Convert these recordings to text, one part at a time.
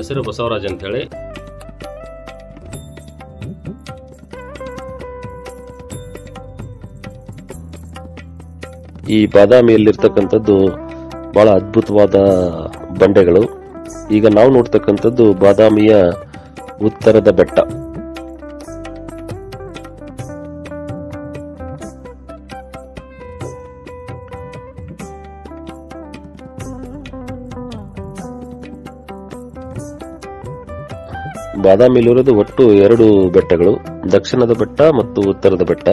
ಹೆಸರು ಬಸವರಾಜ್ ಅಂತ ಹೇಳಿ ಈ ಬಾದಾಮಿಯಲ್ಲಿರ್ತಕ್ಕಂಥದ್ದು ಬಹಳ ಅದ್ಭುತವಾದ ಬಂಡೆಗಳು ಈಗ ನಾವು ನೋಡ್ತಕ್ಕಂಥದ್ದು ಬಾದಾಮಿಯ ಉತ್ತರದ ಬೆಟ್ಟ ಬಾದಾಮಿಯಲ್ಲಿರೋದು ಒಟ್ಟು ಎರಡು ಬೆಟ್ಟಗಳು ದಕ್ಷಿಣದ ಬೆಟ್ಟ ಮತ್ತು ಉತ್ತರದ ಬೆಟ್ಟ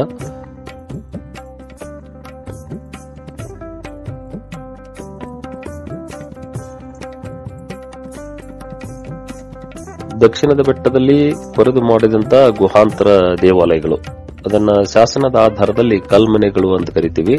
ದಕ್ಷಿಣದ ಬೆಟ್ಟದಲ್ಲಿ ಕೊರೆದು ಮಾಡಿದಂತ ಗುಹಾಂತರ ದೇವಾಲಯಗಳು ಅದನ್ನ ಶಾಸನದ ಆಧಾರದಲ್ಲಿ ಕಲ್ಮನೆಗಳು ಅಂತ ಕರಿತೀವಿ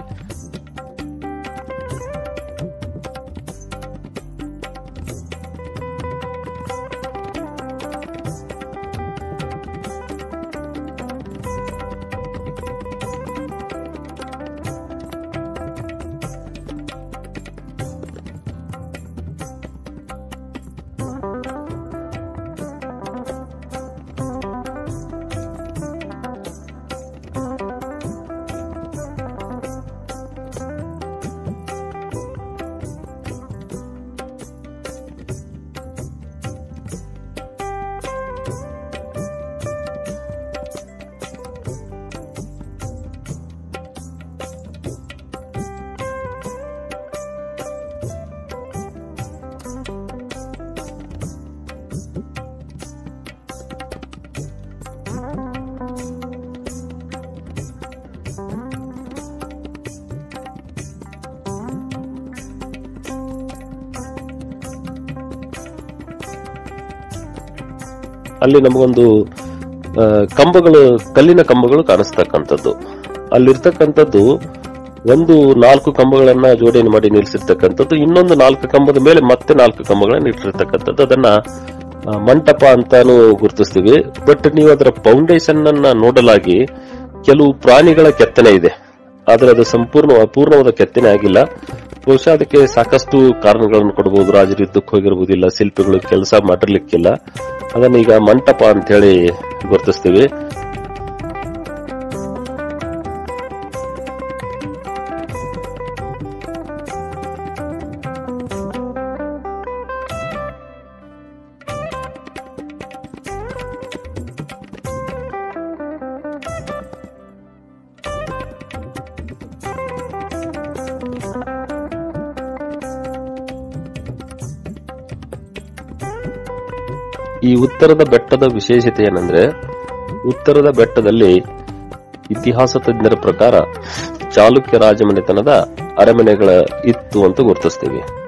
ಅಲ್ಲಿ ನಮಗೊಂದು ಆ, ಕಂಬಗಳು ಕಲ್ಲಿನ ಕಂಬಗಳು ಕಾಣಿಸ್ತಕ್ಕಂಥದ್ದು ಅಲ್ಲಿರ್ತಕ್ಕಂಥದ್ದು ಒಂದು ನಾಲ್ಕು ಕಂಬಗಳನ್ನ ಜೋಡಣೆ ಮಾಡಿ ನಿಲ್ಲಿಸಿರ್ತಕ್ಕಂಥದ್ದು ಇನ್ನೊಂದು ನಾಲ್ಕು ಕಂಬದ ಮೇಲೆ ಮತ್ತೆ ನಾಲ್ಕು ಕಂಬಗಳನ್ನ ಇಟ್ಟಿರ್ತಕ್ಕಂಥದ್ದು ಅದನ್ನ ಆ, ಮಂಟಪ ಅಂತಾನು ಗುರುತಿಸ್ತೀವಿ ಬಟ್ ನೀವು ಅದರ ಫೌಂಡೇಶನ್ ಅನ್ನ ನೋಡಲಾಗಿ ಕೆಲವು ಪ್ರಾಣಿಗಳ ಕೆತ್ತನೆ ಇದೆ ಆದ್ರೆ ಅದು ಸಂಪೂರ್ಣ ಅಪೂರ್ಣವಾದ ಕೆತ್ತನೆ ಆಗಿಲ್ಲ ಬಹುಶಃ ಅದಕ್ಕೆ ಸಾಕಷ್ಟು ಕಾರಣಗಳನ್ನು ಕೊಡಬಹುದು ರಾಜರು ಯುದ್ಧಕ್ಕೆ ಹೋಗಿರಬಹುದಿಲ್ಲ ಶಿಲ್ಪಿಗಳು ಕೆಲಸ ಮಾಡಿರ್ಲಿಕ್ಕಿಲ್ಲ ಅದನ್ನ ಈಗ ಮಂಟಪ ಅಂತ ಹೇಳಿ ಗುರುತಿಸ್ತೀವಿ ಈ ಉತ್ತರದ ಬೆಟ್ಟದ ವಿಶೇಷತೆ ಏನಂದ್ರೆ ಉತ್ತರದ ಬೆಟ್ಟದಲ್ಲಿ ಇತಿಹಾಸ ತಜ್ಞರ ಪ್ರಕಾರ ಚಾಲುಕ್ಯ ರಾಜಮನೆತನದ ಅರಮನೆಗಳ ಇತ್ತು ಅಂತ ಗುರುತಿಸ್ತೀವಿ